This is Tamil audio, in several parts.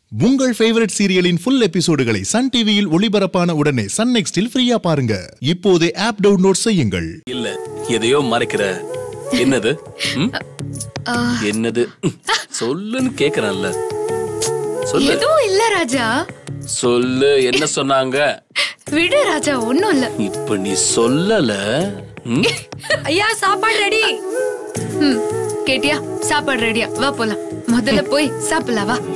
உங்கள் ஃபேவரட் சீரியலின் ஃபுல் எபிசோடுகளை சன் டிவியில் ஒளிபரப்பான உடனே சன் நெக்ஸ்டில் ஃப்ரீயா பாருங்க இப்போதே ஆப் டவுன்லோட் செய்யுங்கள் இல்ல எதையோ மறைக்கிற என்னது ம்? என்னது ம், சொல்லுன்னு கேக்குறேன்ல சொல்லு எதுவும் இல்ல ராஜா சொல்லு என்ன சொன்னாங்க விடு ராஜா ஒண்ணும் இல்ல இப்ப நீ சொல்லல ம்? ஐயா சாப்பாடு ரெடி ம் கேட்டியா சாப்பாடு ரெடியா வா போலாம் முதல்ல போய் சாப்பிடலாம் வா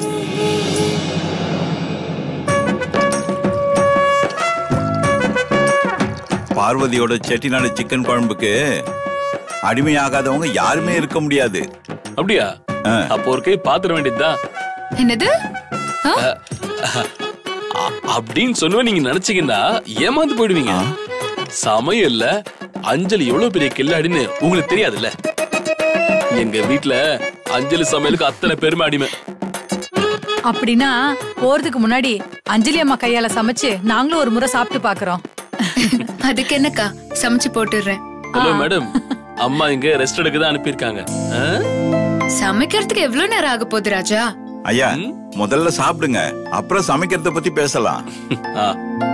பார்வதியோட செட்டிநாடு சிக்கன் குழம்புக்கு அடிமையாகாதவங்க யாருமே இருக்க முடியாது அப்படியா ஆ. அப்போ ஒரு கை பாத்திர வேண்டியதுதான் என்னது ஆ? அ- அப்படின்னு சொன்ன நீங்க நினைச்சீங்கன்னா ஏமாந்து போயிடுவீங்க சமையல்ல அஞ்சலி எவ்வளவு பெரிய கில்லாடின்னு உங்களுக்கு தெரியாதுல்ல எங்க வீட்ல அஞ்சலி சமையலுக்கு அத்தனை பெருமை அடிமை அப்படின்னா போறதுக்கு முன்னாடி அஞ்சலி அம்மா கையால சமைச்சு நாங்களும் ஒரு முறை சாப்பிட்டு பாக்குறோம் அதுக்கு என்னக்கா சமைச்சு போட்டுடுறேன் ஹலோ மேடம் அம்மா இங்க ரெஸ்ட் எடுக்க தான் அனுப்பியிருக்காங்க ஆ? சமைக்கிறதுக்கு எவ்வளவு நேரம் ஆக போகுது ராஜா ஐயா முதல்ல சாப்பிடுங்க அப்புறம் சமைக்கிறத பத்தி பேசலாம் ஆ.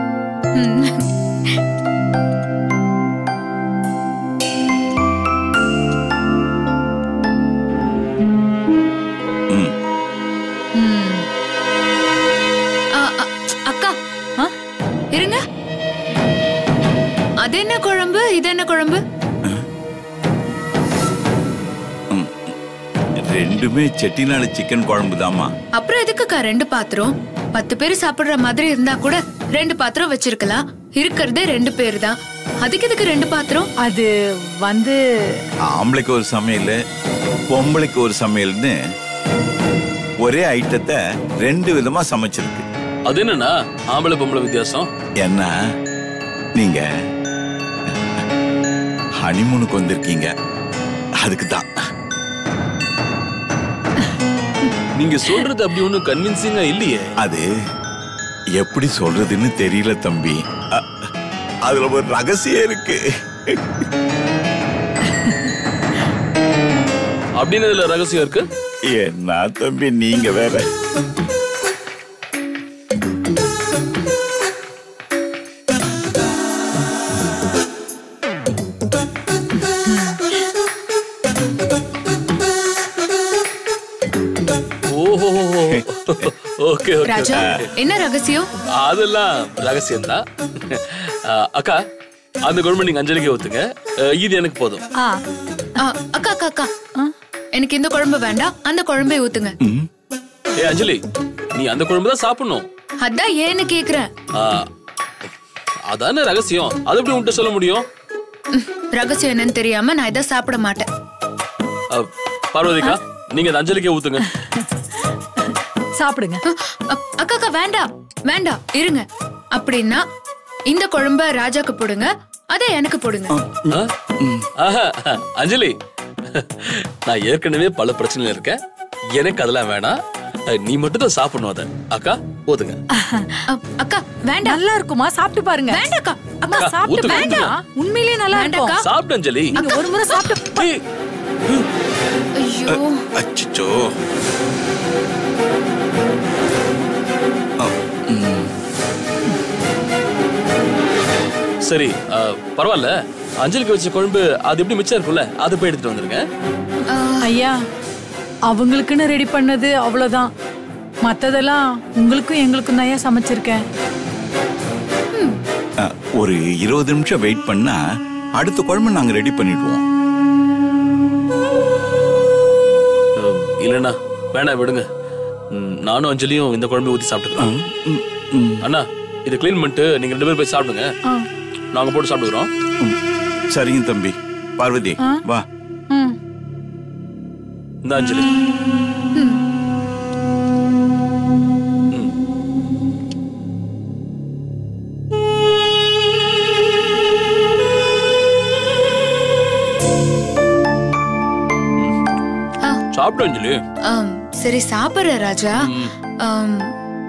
ம். ம். ஆ, அ, அக்கா ஆ? இருங்க அது என்ன குழம்பு இது என்ன குழம்பு ரெண்டுமே செட்டிநாடு சிக்கன் குழம்பு தாமா அப்புறம் எதுக்குக்கா ரெண்டு பாத்திரம் பத்து பேர் சாப்பிடுற மாதிரி இருந்தா கூட ரெண்டு பாத்திரம் வச்சிருக்கலாம் இருக்கிறதே ரெண்டு பேர் தான் அதுக்கு எதுக்கு ரெண்டு பாத்திரம் அது வந்து ஆம்பளைக்கு ஒரு சமையல் பொம்பளைக்கு ஒரு சமையல்னு ஒரே ஐட்டத்தை ரெண்டு விதமா சமைச்சிருக்கு அது என்னன்னா ஆம்பளை பொம்பளை வித்தியாசம் என்ன நீங்க ஹனிமூனுக்கு வந்திருக்கீங்க அதுக்கு தான் நீங்க சொல்றது அப்படி ஒண்ணும் கன்வின்சிங்கா இல்லையே அது எப்படி சொல்றதுன்னு தெரியல தம்பி அ- அதுல ஒரு ரகசியம் இருக்கு அப்படின்னு இதுல ரகசியம் இருக்கு என்ன தம்பி நீங்க வேற ஓஹோ ஓகே ஓகே ராஜா என்ன ரகசியம் அதெல்லாம் ரகசியம் தான் அக்கா அந்த குழம்பு நீங்க அஞ்சலிக்கு ஊத்துங்க அஹ், இது எனக்கு போதும் ஆ ஆ, அக்கா அக்கா அக்கா எனக்கு இந்த குழம்பு வேண்டாம் அந்த குழம்பே ஊத்துங்க ம். ஏ அஞ்சலி நீ அந்த குழம்பு தான் சாப்பிடணும் அதான் ஏன்னு கேக்குறேன் ஆ, அதானே ரகசியம் அது எப்படி உன்கிட்ட சொல்ல முடியும் ம், ரகசியம் என்னன்னு தெரியாம நான் இதை சாப்பிட மாட்டேன் அஹ், பார்வதிக்கா நீங்க அந்த அஞ்சலிக்கே ஊத்துங்க சாப்பிடுங்க அ, அ- அக்கா அக்கா வேண்டாம் வேண்டாம் இருங்க அப்படின்னா இந்த குழம்ப ராஜாக்கு போடுங்க அதை எனக்கு போடுங்க ஆ? ஆஹா, அஞ்சலி நான் ஏற்கனவே பல பிரச்சனையில இருக்கேன் எனக்கு அதெல்லாம் வேணாம் அஹ், நீ மட்டும் தான் சாப்பிடணும் அதை அக்கா ஊத்துங்க அ, அக்கா வேண்டாம் நல்லா இருக்குமா சாப்பிட்டு பாருங்க வேண்டாக்கா அம்மா அக்கா, சாப்பிட்டு ஊத்துங்க, வேண்டாம் உண்மையிலேயே நல்லா இருக்கும் வேண்டாக்கா. சாப்பிடு அஞ்சலி நீங்க ஒரு முறை சாப்பிட்டு ஏய், ஐயோ அச்சச்சோ சரி அஹ், பரவாயில்ல அஞ்சலிக்கு வச்ச குழம்பு அது எப்படி மிச்சம் இருக்கும்ல அதை போய் எடுத்துட்டு வந்துருங்க ஐயா அவங்களுக்குன்னு ரெடி பண்ணது அவ்வளவுதான் மத்ததெல்லாம் உங்களுக்கும் எங்களுக்கும் தான் ஐயா சமைச்சிருக்கேன் அ, ஒரு இருபது நிமிஷம் வெயிட் பண்ணா அடுத்த குழம்பு நாங்க ரெடி பண்ணிடுவோம் அஹ், இல்லைண்ணா வேணாம் விடுங்க ம், நானும் அஞ்சலியும் இந்த குழம்பு ஊத்தி சாப்பிட்டுக்கிறோம் ம், ம், அண்ணா இதை க்ளீன் பண்ணிட்டு நீங்க ரெண்டு பேரும் போய் சாப்பிடுங்க ஆ. நாங்க போட்டு சாப்பிடுறோம் ம். சரிங்க தம்பி பார்வதி வா ம் இந்த அஞ்சலி ஆ, சாப்பிடு அஞ்சலி ஆம், சரி சாப்பிடுற ராஜா ஆம்,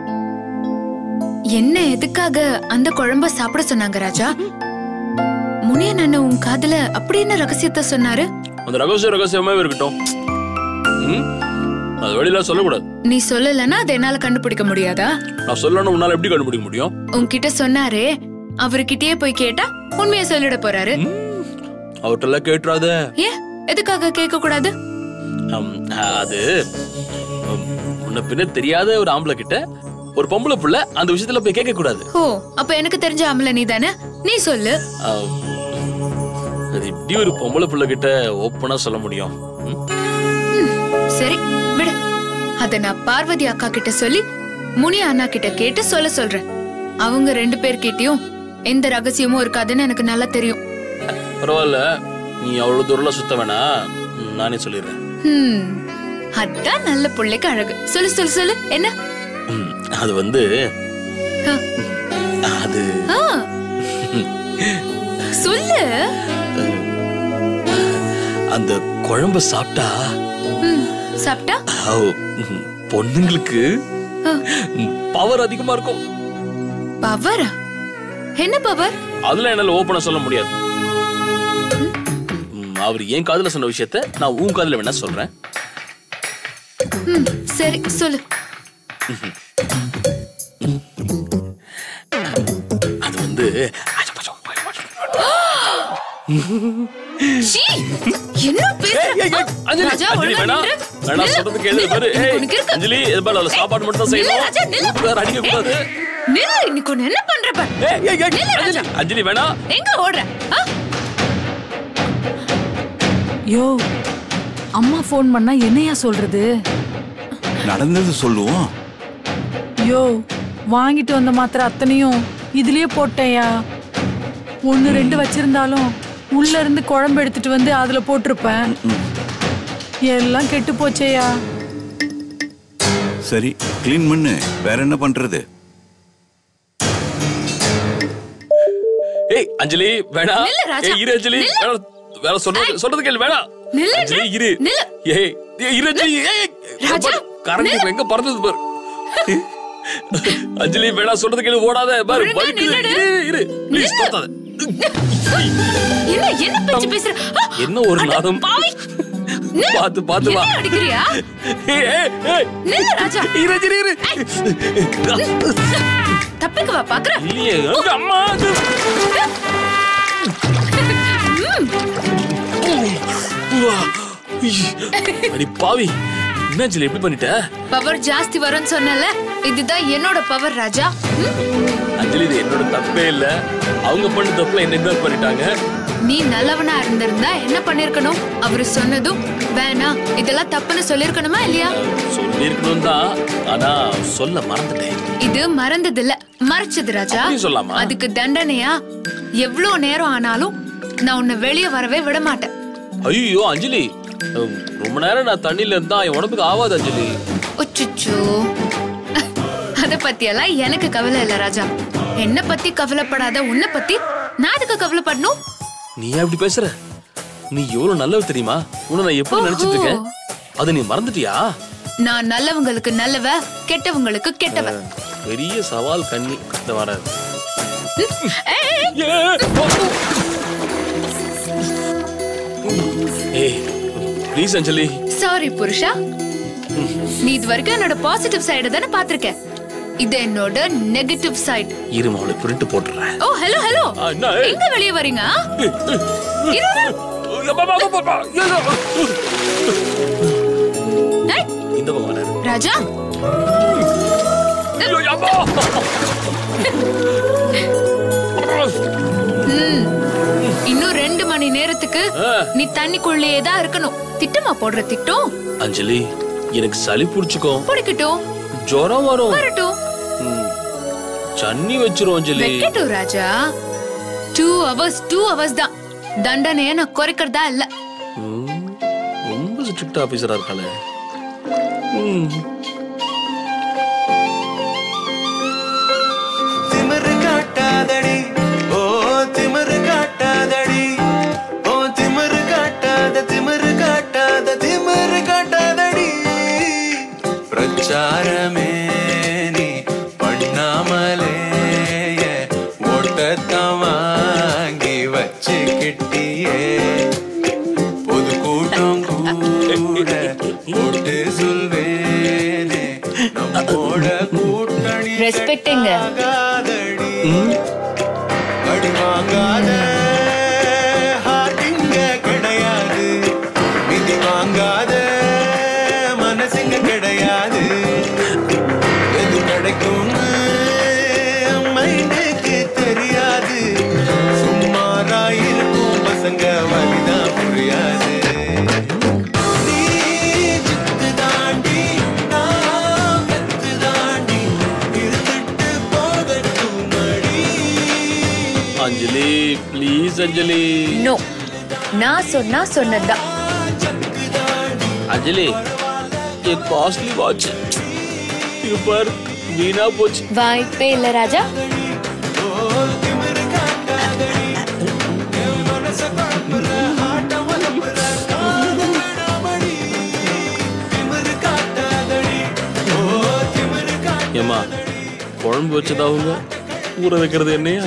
என்ன எதுக்காக அந்த குழம்ப சாப்பிட சொன்னாங்க ராஜா முனியன் அண்ணன் உன் காதுல அப்படி என்ன ரகசியத்தை சொன்னாரு அந்த ரகசியம் ரகசியமாவே இருக்கட்டும் ம்? அது வெளியில சொல்லக்கூடாது நீ சொல்லலன்னா அதை என்னால கண்டுபிடிக்க முடியாதா நான் சொல்லணும் உன்னால எப்படி கண்டுபிடிக்க முடியும் உன்கிட்ட சொன்னாரே அவர்கிட்டயே போய் கேட்டா உண்மையை சொல்லிட போறாரு அவர்கிட்ட எல்லாம் கேட்டுறாத ஏன் எதுக்காக கேட்க கூடாது அம், அது உம், முன்ன பின்ன தெரியாத ஒரு ஆம்பளை கிட்ட ஒரு பொம்பளை புள்ள அந்த விஷயத்துல போய் கேட்க கூடாது ஓ அப்ப எனக்கு தெரிஞ்ச ஆம்பளை நீ தானே நீ சொல்லு அம், அது இப்படி ஒரு பொம்பளை புள்ள கிட்ட ஓப்பனா சொல்ல முடியும் ம்? சரி விடு அத நான் பார்வதி அக்கா கிட்ட சொல்லி முனி அண்ணா கிட்ட கேட்டு சொல்ல சொல்றேன் அவங்க ரெண்டு பேர்கிட்டயும் எந்த ரகசியமும் இருக்காதுன்னு எனக்கு நல்லா தெரியும் பரவாயில்ல நீ அவ்வளவு தூரம்லாம் சுத்த வேணாம் ம், நானே சொல்லிடுறேன் ஹம், அதான் நல்ல புள்ளைக்கு அழகு சொல்லு சொல்லு சொல்லு என்ன ம், அது வந்து ஆ. அது ஆ. சொல்லு அந்த குழம்ப சாப்பிட்டா ம், சாப்பிட்டா அவ், ம், பொண்ணுங்களுக்கு ஆ. பவர் அதிகமா இருக்கும் பவரா என்ன பவர் அதுல என்னால ஓப்பனா சொல்ல முடியாது ம், அவர் என் காதுல சொன்ன விஷயத்த நான் உன் காதுல வேணா சொல்றேன் ம், சரி சொல்லு அது வந்து சீ! என்ன பேசுற? ஏய், ஏய், ஏய், அஞ்சலி, ராஜா, அஞ்சலி, ஒழுங்கா வேணாம். நில்லு. வேணாம், நில்லு. சொல்றது கேளு, நில்லு. பாரு. ஏய், உனக்கு இருக்கு. அஞ்சலி, இது பாரு, அதுல சாப்பாடு மட்டும் தான் நில்லு, செய்யணும். ராஜா, நில்லு. உப்பு வேற அடிக்க கூடாது. நில்லு இன்னைக்கு உன்னை என்ன பண்ற பாரு. ஏய், ஏய், ஏய், நில்லு, அஞ்சலி, ராஜா. அஞ்சலி, வேணாம். எங்க ஓடுற ஆ? யோ அம்மா ஃபோன் பண்ணா என்னையா சொல்றது நடந்தது சொல்லுவோம் யோ வாங்கிட்டு வந்த மாத்திரை அத்தனையும் இதுலயே போட்டேயா ஒன்னு ரெண்டு வச்சிருந்தாலும் உள்ள இருந்து குழம்பு எடுத்துட்டு வந்து அதுல போட்டிருப்பேன் எல்லாம் கெட்டு போச்சேயா சரி க்ளீன் பண்ணு வேற என்ன பண்றது ஏய், அஞ்சலி, வேணாம். நில்லு, ராஜா. ஏய், இரு, அஞ்சலி, வேணாம். வேற சொல்றது சொல்றது கேளு, வேணாம். நில்லு, அஞ்சலி, இரு. நில்லு. ஏய், ஏய், இரு, அஞ்சலி, ஏய், ஏய். ராஜா, பாரு, கரண்ட் இப்ப எங்க பறந்தது பாரு அஞ்சலி வேணாம் சொல்றது கேளு ஓடாத பாரு ஒழுங்கா வலிக்குது. நில்லுடு. இரு இரு ப்ளீஸ் நில்லு. தோத்தாத என்ன என்ன பேச்சு பேசுற ஆ! என்ன ஒரு அட நாதம். பாவி. நில்லு. பாத்து பாத்து வா என்ன அடிக்கிறியா ஏய், ஏய், ஏய். நில்லு ராஜா இரு அஞ்சலி இரு தப்பிக்கவா பாக்குற இல்லையே அங்க அம்மா அது. உவா. அடி பாவி என்ன அஞ்சலி எப்படி பண்ணிட்ட பவர் ஜாஸ்தி வரும்னு சொன்னல இதுதான் என்னோட பவர் ராஜா ம்? அஞ்சலி இது என்னோட தப்பே இல்ல அவங்க பண்ண தப்புல என்ன இன்வால்வ் பண்ணிட்டாங்க நீ நல்லவனா இருந்திருந்தா என்ன பண்ணிருக்கணும் அவரு சொன்னதும் வேணாம் இதெல்லாம் தப்புன்னு சொல்லிருக்கணுமா இல்லையா சொல்லிருக்கணும் தான் ஆனா சொல்ல மறந்துட்டேன் இது மறந்தது இல்ல மறைச்சது ராஜா அப்படி சொல்லாமா? அதுக்கு தண்டனையா எவ்வளவு நேரம் ஆனாலும் நான் உன்னை வெளியே வரவே விட மாட்டேன் ஐயோ அஞ்சலி உம், ரொம்ப நேரம் நான் தண்ணியில இருந்தா என் உடம்புக்கு ஆவாது அஞ்சலி உச்சுச்சோ அத பத்தியெல்லாம் எனக்கு கவலை இல்ல ராஜா என்ன பத்தி கவலைப்படாத உன்னை பத்தி நான் அதுக்கு கவலைப்படணும் நீ ஏன் அப்படி பேசுற நீ எவ்வளவு நல்லவ தெரியுமா உன்னை நான் எப்படி நினைச்சிட்டு இருக்கேன் அதை நீ மறந்துட்டியா நான் நல்லவங்களுக்கு நல்லவ கெட்டவங்களுக்கு கெட்டவ பெரிய சவால் கண்ணி இந்த வராது ஏய், ஏய் ப்ளீஸ் அஞ்சலி சாரி புருஷா நீ இது வரைக்கும் என்னோட பாசிட்டிவ் சைடு தானே பாத்திருக்க இது என்னோட நெகட்டிவ் சைடு இரு அவளை பிரிண்ட் போட்டுறேன் ஓ ஹலோ ஹலோ ஆ, என்ன, ஏய்? எங்க வெளிய வரீங்க இரு, இரு. ஏய், இந்த பக்கம் வராரு ராஜா ஐயோ, அம்மா! ம். இன்னும் ரெண்டு மணி நேரத்துக்கு ஆ. நீ தண்ணிக்குள்ளேயே தான் இருக்கணும் திட்டமா போடுற திட்டம் அஞ்சலி எனக்கு சளி பிடிச்சுக்கும் பிடிக்கட்டும் ஜுரம் வரும் வரட்டும் ம், சன்னி வச்சிரும் அஞ்சலி வைக்கட்டும் Raja two hours two hours தான் தண்டனைய நான் குறைக்கிறதா இல்ல ம், ரொம்ப ஸ்ட்ரிக்ட் ஆபீசரா இருக்காளே ம். திமிரு காட்டாதடி ஓ திமிரு காட்டாதடி ஓ திமிரு காட்டாத திமிரு காட்டாத திமிரு காட்டாதடி பிரச்சாரமே நீ பண்ணாமலே ஓட்டத்தான் வாங்கி வச்சுக்கிட்டியே பொது கூட்டம் கூட போட்டு சொல்வேன் ரெஸ்பெக்டுங்க ஆகாதடி அடி வாங்காத ஹார்டிங்க கிடையாது விதி வாங்காத மனசுங்க கிடையாது எது கிடைக்கும்னு மைண்டுக்கு தெரியாது சும்மாராயிருக்கும் பசங்க வழிதான் புரியாது நீ வித்து தாண்டி நான் வெத்து தாண்டி இருந்துட்டு போகட்டும் மடி அஞ்சலி ப்ளீஸ் அஞ்சலி நோ நான் சொன்னா சொன்னதுதான் அஞ்சலி என் காஸ்ட்லி வாட்ச் இது பாரு வீணா போச்சு வாய்ப்பே இல்ல ராஜா ஏமா குழம்பு வச்சது அவங்க ஊற வைக்கிறது என்னையா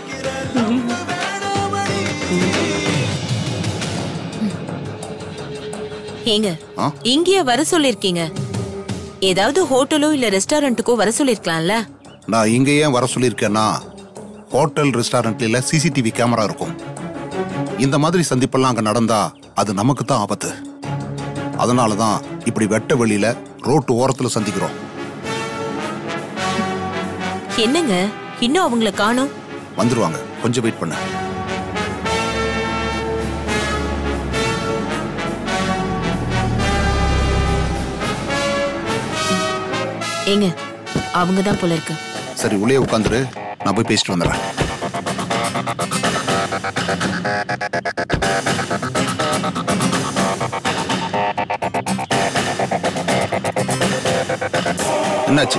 ஏங்க ஆ? இங்கேயே வர சொல்லிருக்கீங்க ஏதாவது ஹோட்டலோ இல்ல ரெஸ்டாரண்ட்டுக்கோ வர சொல்லிருக்கலாம்ல நான் இங்க ஏன் வர சொல்லியிருக்கேன்னா ஹோட்டல் ரெஸ்டாரண்ட்ல சிசிடிவி கேமரா இருக்கும் இந்த மாதிரி சந்திப்பெல்லாம் அங்க நடந்தா அது நமக்கு தான் ஆபத்து அதனால தான் இப்படி வெட்ட வெளியில ரோட்டு ஓரத்துல சந்திக்கிறோம் என்னங்க இன்னும் அவங்கள காணோம் வந்துருவாங்க கொஞ்சம் வெயிட் பண்ணு ஏங்க அவங்க தான் போல இருக்கு சரி உள்ளே உட்காந்துரு நான் போய் பேசிட்டு வந்துடுறேன் என்னாச்சு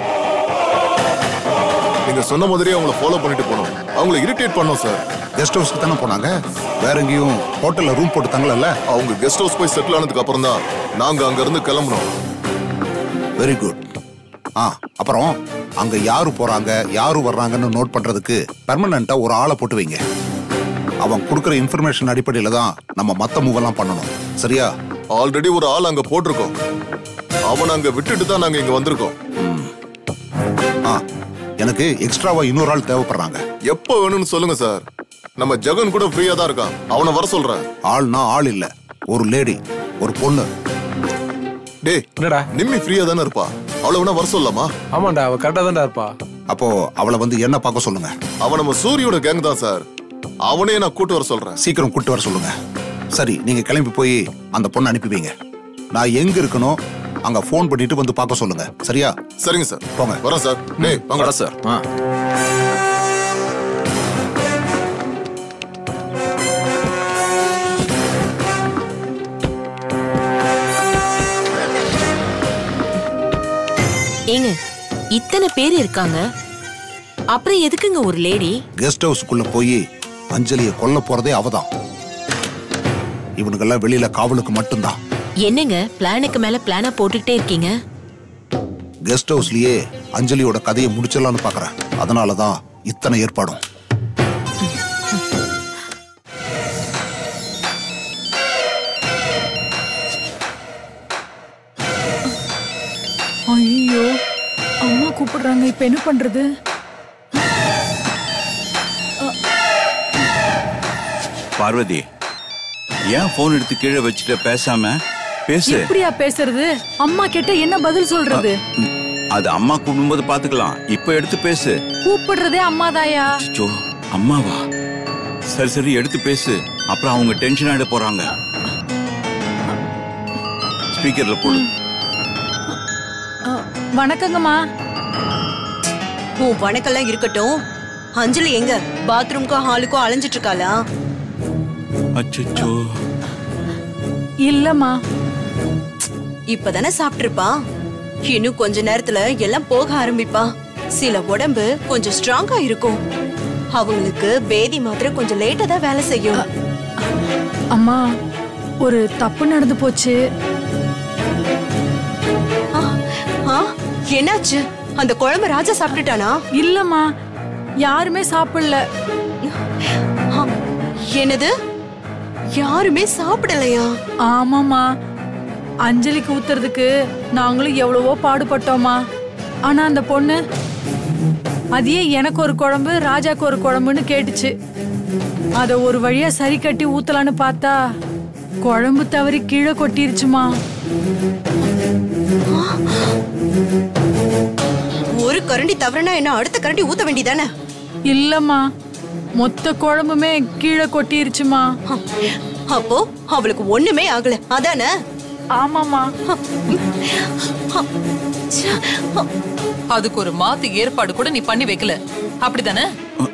நீங்க சொன்ன மாதிரியே அவங்கள ஃபாலோ பண்ணிட்டு போனோம் அவங்கள இரிட்டேட் பண்ணோம் சார் கெஸ்ட் ஹவுஸ்க்கு தானே போனாங்க வேற எங்கேயும் ஹோட்டல்ல ரூம் போட்டு தங்கலல்ல அவங்க கெஸ்ட் ஹவுஸ் போய் செட்டில் ஆனதுக்கு அப்புறம் தான் நாங்க அங்க இருந்து கிளம்புனோம் வெரி குட் ஆ அப்புறம் அங்க யாரு போறாங்க யாரு வர்றாங்கன்னு நோட் பண்றதுக்கு பெர்மனண்டா ஒரு ஆளை போட்டு வைங்க அவன் கொடுக்குற இன்ஃபர்மேஷன் அடிப்படையில தான் நம்ம மத்த மூவ் எல்லாம் பண்ணணும் சரியா ஆல்ரெடி ஒரு ஆள் அங்க போட்டிருக்கோம் அவனை அங்க விட்டுட்டு தான் நாங்க இங்க வந்திருக்கோம் ஆ எனக்கு எக்ஸ்ட்ராவா இன்னொரு ஆள் தேவைப்படுறாங்க எப்போ வேணும்னு சொல்லுங்க சார் நம்ம ஜெகன் கூட ஃப்ரீயா தான் இருக்கான் அவனை வர சொல்றேன் ஆள்னா ஆள் இல்ல ஒரு லேடி ஒரு பொண்ணு டேய் என்னடா நிம்மி ஃப்ரீயா தானே இருப்பா அவளை வேணா வர சொல்லலாமா ஆமாண்டா அவ கரெக்டா தான்டா இருப்பா அப்போ அவளை வந்து என்ன பார்க்க சொல்லுங்க அவன் நம்ம சூரியோட கேங் தான் சார் அவனே நான் கூட்டு வர சொல்றேன் சீக்கிரம் கூட்டு வர சொல்லுங்க சரி நீங்க கிளம்பி போய் அந்த பொண்ணை அனுப்பி வைங்க நான் எங்க இருக்கணும் அங்க ஃபோன் பண்ணிட்டு வந்து பார்க்க சொல்லுங்க சரியா சரிங்க சார் போங்க. வரேன் சார் டேய் வாங்கடா சார் ஏங்க இத்தனை பேர் இருக்காங்க அப்புறம் எதுக்குங்க ஒரு லேடி கெஸ்ட் ஹவுஸ்க்குள்ள போய் அஞ்சலிய கொல்ல போறதே அவதான் இவனுங்கெல்லாம் வெளியில காவலுக்கு மட்டும்தான் என்னங்க பிளானுக்கு மேல பிளானா போட்டுக்கிட்டே இருக்கீங்க கெஸ்ட் ஹவுஸ்லயே அஞ்சலியோட கதையை முடிச்சிடலாம்னு பாக்குறேன் அதனாலதான் இத்தனை ஏற்பாடும் ஐயோ அம்மா கூப்பிடுறாங்க இப்ப என்ன பண்றது பார்வதி ஏன் போன் எடுத்து கீழே வச்சுட்டு பேசாம பேசு எப்படியா பேசுறது அம்மா கிட்ட என்ன பதில் சொல்றது ம், அது அம்மா கூப்பிடும்போது பாத்துக்கலாம் இப்ப எடுத்து பேசு கூப்பிடுறதே அம்மாதாயா அச்சோ அம்மாவா சரி சரி எடுத்து பேசு அப்புறம் அவங்க டென்ஷன் ஆயிட போறாங்க ஸ்பீக்கர்ல போடு அ, வணக்கங்கம்மா உன் வணக்கெல்லாம் இருக்கட்டும் அஞ்சலி எங்க பாத்ரூம்க்கும் ஹாலுக்கும் அலைஞ்சிட்டு இருக்காளா அச்சோ இல்லம்மா இப்பதானே சாப்பிட்டிருப்பா இன்னும் கொஞ்ச நேரத்துல எல்லாம் போக ஆரம்பிப்பா சில உடம்பு கொஞ்சம் ஸ்ட்ராங்கா இருக்கும் அவங்களுக்கு பேதி மாத்திரை கொஞ்சம் லேட்டா தான் வேலை செய்யும் அம்மா ஒரு தப்பு நடந்து போச்சு ஆ, ஆ, என்னாச்சு அந்த குழம்பு ராஜா சாப்பிட்டுட்டானா இல்லம்மா யாருமே சாப்பிடல ஆ, என்னது யாருமே சாப்பிடலையா ஆமாம்மா அஞ்சலிக்கு ஊத்துறதுக்கு நாங்களும் எவ்வளவோ பாடுபட்டோம்மா ஆனா அந்த பொண்ணு அதையே எனக்கு ஒரு குழம்பு ராஜாக்கு ஒரு குழம்புன்னு கேட்டுச்சு அத ஒரு வழியா சரி கட்டி ஊத்தலான்னு பார்த்தா குழம்பு தவறி கீழே கொட்டிருச்சுமா ஒரு கரண்டி தவறுனா என்ன அடுத்த கரண்டி ஊத்த வேண்டியதானே இல்லம்மா மொத்த குழம்புமே கீழே கொட்டிருச்சுமா அப்போ அவளுக்கு ஒண்ணுமே ஆகல அதானே ஆமாமா அதுக்கு ஒரு மாத்து ஏற்பாடு கூட நீ பண்ணி வைக்கல அப்படிதானே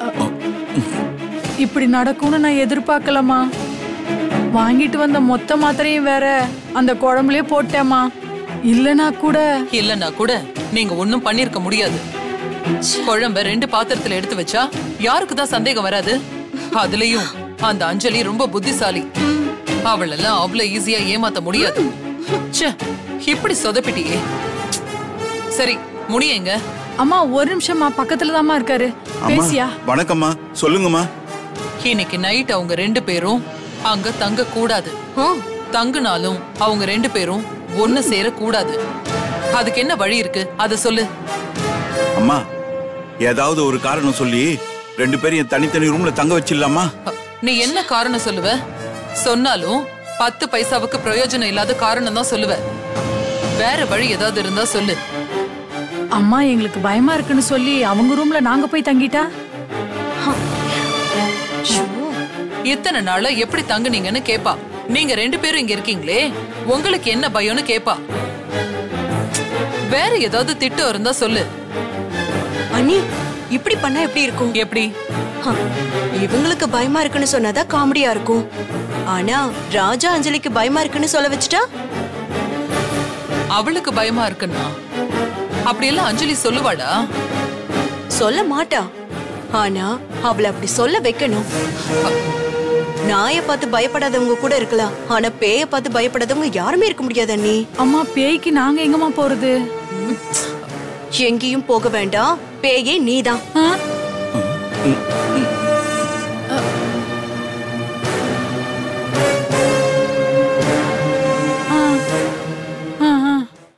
இப்படி நடக்கும்னு நான் எதிர்பார்க்கலம்மா வாங்கிட்டு வந்த மொத்த மாத்திரையும் வேற அந்த குழம்புலயே போட்டேம்மா இல்லனா கூட இல்லன்னா கூட நீங்க ஒண்ணும் பண்ணிருக்க முடியாது குழம்ப ரெண்டு பாத்திரத்துல எடுத்து வச்சா யாருக்கு தான் சந்தேகம் வராது அதுலயும் அந்த அஞ்சலி ரொம்ப புத்திசாலி அவளெல்லாம் அவ்வளவு ஈஸியா ஏமாத்த முடியாது ச்சே இப்படி சொதப்பிட்டியே சரி முடியுங்க அம்மா ஒரு நிமிஷம்மா பக்கத்துல தாம்மா இருக்காரு பேசியா வணக்கம்மா சொல்லுங்கம்மா இன்னைக்கு நைட் அவங்க ரெண்டு பேரும் அங்க தங்க கூடாது தங்குனாலும் அவங்க ரெண்டு பேரும் ஒண்ணு சேர கூடாது அதுக்கு என்ன வழி இருக்கு அத சொல்லு அம்மா ஏதாவது ஒரு காரணம் சொல்லி ரெண்டு பேரையும் தனித்தனி ரூம்ல தங்க வச்சிடலாமா நீ என்ன காரணம் சொல்லுவ சொன்னாலும் பத்து பைசாவுக்கு பிரயோஜனம் இல்லாத காரணம் தான் சொல்லுவ வேற வழி ஏதாவது இருந்தா சொல்லு அம்மா எங்களுக்கு பயமா இருக்குன்னு சொல்லி அவங்க ரூம்ல நாங்க போய் தங்கிட்டா இத்தனை நாளா எப்படி தங்குனீங்கன்னு கேப்பா நீங்க ரெண்டு பேரும் இங்க இருக்கீங்களே உங்களுக்கு என்ன பயம்னு கேப்பா வேற ஏதாவது திட்டம் இருந்தா சொல்லு அண்ணி இப்படி பண்ணா எப்படி இருக்கும் எப்படி ஹ, இவங்களுக்கு பயமா இருக்குன்னு சொன்னாதான் காமெடியா இருக்கும் ஆனா ராஜா அஞ்சலிக்கு பயமா இருக்குன்னு சொல்ல வச்சுட்டா அவளுக்கு பயமா இருக்குன்னா அப்படியெல்லாம் அஞ்சலி சொல்லுவாடா சொல்ல மாட்டா ஆனா அவளை அப்படி சொல்ல வைக்கணும் நாயை பார்த்து பயப்படாதவங்க கூட இருக்கலாம் ஆனா பேய பார்த்து பயப்படாதவங்க யாருமே இருக்க முடியாது அண்ணி அம்மா பேய்க்கு நாங்க எங்கம்மா போறது எங்கேயும் போக வேண்டாம் பேயே நீதான் ஆ? ஆ. ஆ, ஆ.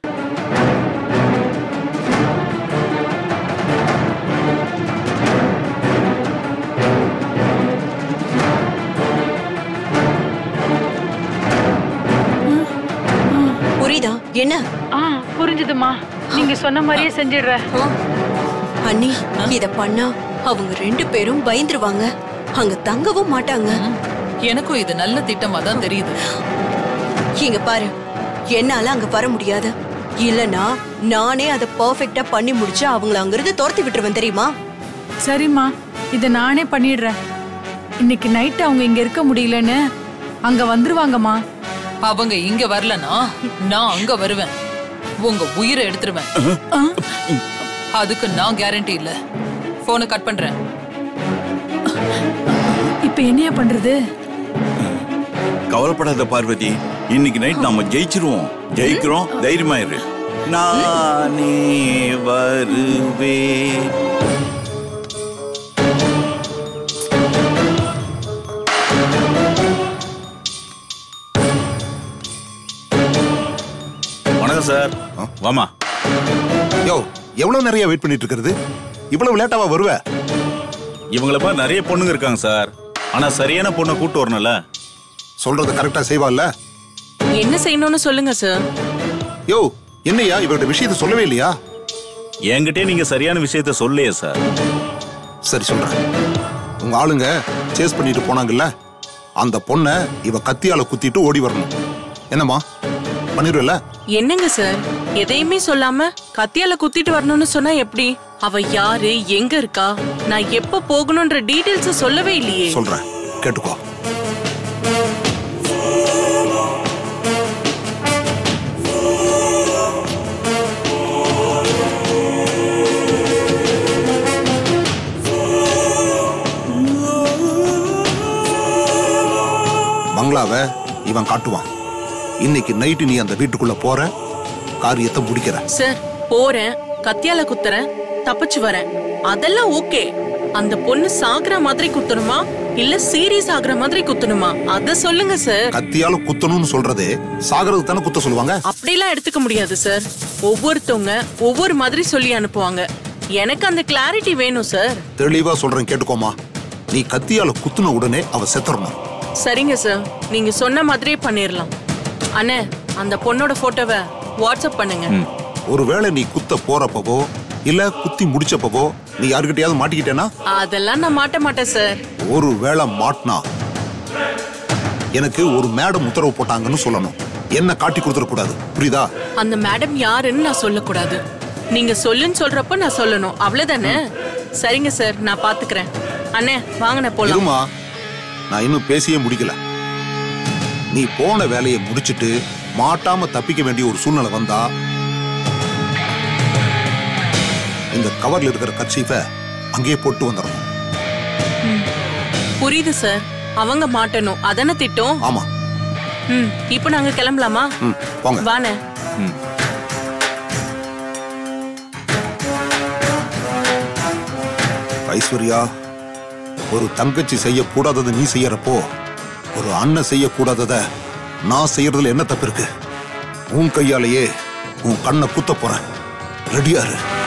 புரியுதா என்ன ஆ புரிஞ்சுதுமா நீங்க சொன்ன மாதிரியே செஞ்சிடுறேன் ஆ? அண்ணி இத பண்ணா அவங்க ரெண்டு பேரும் பயந்துருவாங்க அங்க தங்கவும் மாட்டாங்க எனக்கும் இது நல்ல திட்டமா தான் தெரியுது இங்க பாரு என்னால அங்க வர முடியாது இல்லனா நானே அதை பர்ஃபெக்ட்டா பண்ணி முடிச்சு அவங்கள அங்கிருந்து துரத்தி விட்டுருவேன் தெரியுமா சரிம்மா இதை நானே பண்ணிடுறேன் இன்னைக்கு நைட் அவங்க இங்க இருக்க முடியலன்னு அங்க வந்துருவாங்கம்மா அவங்க இங்க வரலனா நான் அங்க வருவேன் உங்க உயிரை எடுத்துருவேன் ஆ? அதுக்கு நான் கேரண்டி இல்ல போனை கட் பண்றேன் இப்ப என்னையா பண்றது கவலைப்படாத பார்வதி இன்னைக்கு நைட் நாம ஜெயிச்சிருவோம் ஜெயிக்கிறோம் தைரியமா இரு நானே வருவேன் வணக்கம் சார் வாமா யோ எவ்வளவு நிறைய வெயிட் பண்ணிட்டு இருக்கிறது இவ்வளவு லேட்டாவா வருவ இவங்கள மாதிரி நிறைய பொண்ணுங்க இருக்காங்க சார் ஆனா சரியான பொண்ணை கூட்டு வரணும்ல சொல்றது கரெக்டா செய்வாள்ல என்ன செய்யணும்னு சொல்லுங்க சார் யோ என்னையா இவரோட விஷயத்தை சொல்லவே இல்லையா என்கிட்டயே நீங்க சரியான விஷயத்த சொல்லலையே சார் சரி சொல்றேன் உங்க ஆளுங்க சேஸ் பண்ணிட்டு போனாங்கல்ல அந்த பொண்ணை இவ கத்தியால குத்திட்டு ஓடி வரணும் என்னம்மா பண்ணிடுவல என்னங்க சார் எதையுமே சொல்லாம கத்தியால குத்திட்டு வரணும்னு சொன்னா எப்படி அவ யாரு எங்க இருக்கா நான் எப்ப போகணும்ன்ற டீடைல்ஸ் சொல்லவே இல்லையே சொல்றேன் கேட்டுக்கோ பங்களாவை இவன் காட்டுவான் இன்னைக்கு நைட்டு நீ அந்த வீட்டுக்குள்ள போற காரியத்தை முடிக்கிற சார் போறேன் கத்தியால குத்துறேன் தப்பிச்சு வரேன் அதெல்லாம் ஓகே அந்த பொண்ணு சாகுற மாதிரி குத்தணுமா இல்ல சீரியஸ் ஆகுற மாதிரி குத்தணுமா அத சொல்லுங்க சார் கத்தியால குத்தணும்னு சொல்றது சாகிறது தானே குத்த சொல்லுவாங்க அப்படிலாம் எடுத்துக்க முடியாது சார் ஒவ்வொருத்தவங்க ஒவ்வொரு மாதிரி சொல்லி அனுப்புவாங்க எனக்கு அந்த கிளாரிட்டி வேணும் சார் தெளிவா சொல்றேன் கேட்டுக்கோமா நீ கத்தியால குத்துன உடனே அவ செத்துறணும் சரிங்க சார் நீங்க சொன்ன மாதிரியே பண்ணிடலாம் அண்ணே அந்த பொண்ணோட போட்டோவை வாட்ஸ்அப் பண்ணுங்க ஒருவேளை நீ குத்த போறப்பவோ இல்ல குத்தி முடிச்சப்பவோ நீ யாருக்கிட்டயாவது மாட்டிக்கிட்டேனா அதெல்லாம் நான் மாட்ட மாட்டேன் சார் ஒரு வேளை மாட்டினா எனக்கு ஒரு மேடம் உத்தரவு போட்டாங்கன்னு சொல்லணும் என்ன காட்டி கொடுத்துட கூடாது புரியுதா அந்த மேடம் யாருன்னு நான் சொல்லக்கூடாது நீங்க சொல்லுன்னு சொல்றப்ப நான் சொல்லணும் அவ்வளவுதானே சரிங்க சார் நான் பாத்துக்கிறேன் அண்ணே வாங்கண்ணே போலாம் இருமா நான் இன்னும் பேசியே முடிக்கல நீ போன வேலையை முடிச்சிட்டு மாட்டாம தப்பிக்க வேண்டிய ஒரு சூழ்நிலை வந்தா இந்த கவர்ல இருக்கிற கர்ச்சீஃபை அங்கேயே போட்டு வந்துடணும் புரியுது சார் அவங்க மாட்டணும் அதானே திட்டம் ஆமா ம் இப்போ நாங்க கிளம்பலாமா ம் போங்க வாண்ணே ஐஸ்வர்யா ஒரு தங்கச்சி செய்யக்கூடாததை நீ செய்யறப்போ ஒரு அண்ணன் செய்யக்கூடாதத நான் செய்யறதுல என்ன தப்பு இருக்கு உன் கையாலேயே உன் கண்ணை குத்த போறேன் ரெடியா இரு